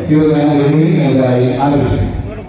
ഇവർ വേദിയിലായി ആലപിക്കും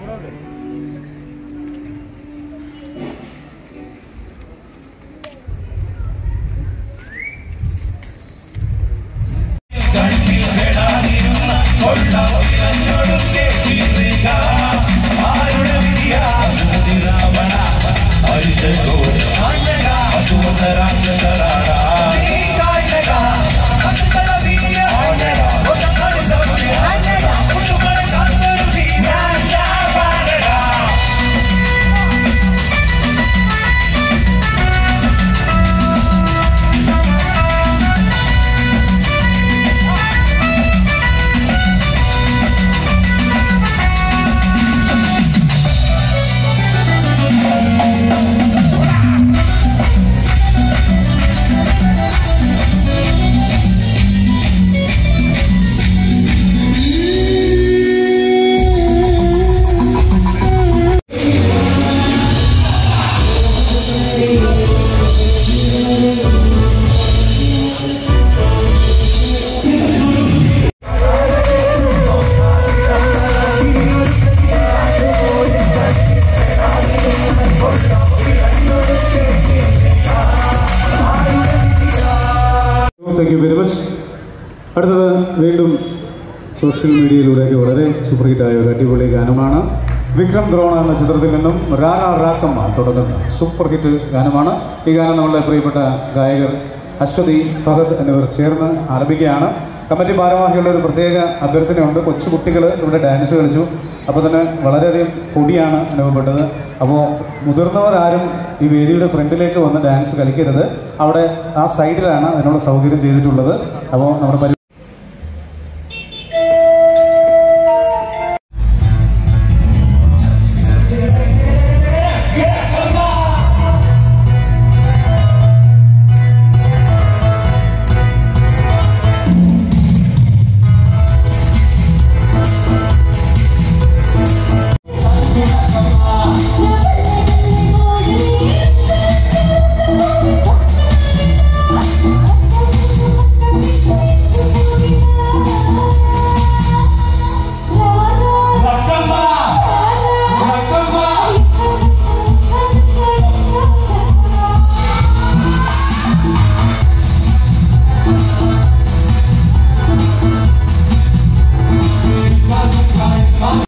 താങ്ക് യു വെരി മച്ച് അടുത്തത് വീണ്ടും സോഷ്യൽ മീഡിയയിലൂടെയൊക്കെ വളരെ സൂപ്പർ ഹിറ്റായ ഒരു അടിപൊളി ഗാനമാണ് വിക്രം ദ്രോണ എന്ന ചിത്രത്തിൽ നിന്നും രാണ റാക്കമ്മ തുടങ്ങുന്ന സൂപ്പർ ഹിറ്റ് ഗാനമാണ് ഈ ഗാനം നമ്മളുടെ പ്രിയപ്പെട്ട ഗായകർ അശ്വതി ഫഹദ് എന്നിവർ ചേർന്ന് ആലപിക്കുകയാണ് കമ്മിറ്റി ഭാരവാഹികളുടെ ഒരു പ്രത്യേക അഭ്യർത്ഥനയുണ്ട് കൊച്ചുകുട്ടികൾ ഇവിടെ ഡാൻസ് കളിച്ചു അപ്പോൾ തന്നെ വളരെയധികം പൊടിയാണ് അനുഭവപ്പെട്ടത് അപ്പോൾ മുതിർന്നവരാരും ഈ വേദിയുടെ ഫ്രണ്ടിലേക്ക് വന്ന് ഡാൻസ് കളിക്കരുത് അവിടെ ആ സൈഡിലാണ് അതിനുള്ള സൗകര്യം ചെയ്തിട്ടുള്ളത് അപ്പോൾ നമ്മുടെ പരി-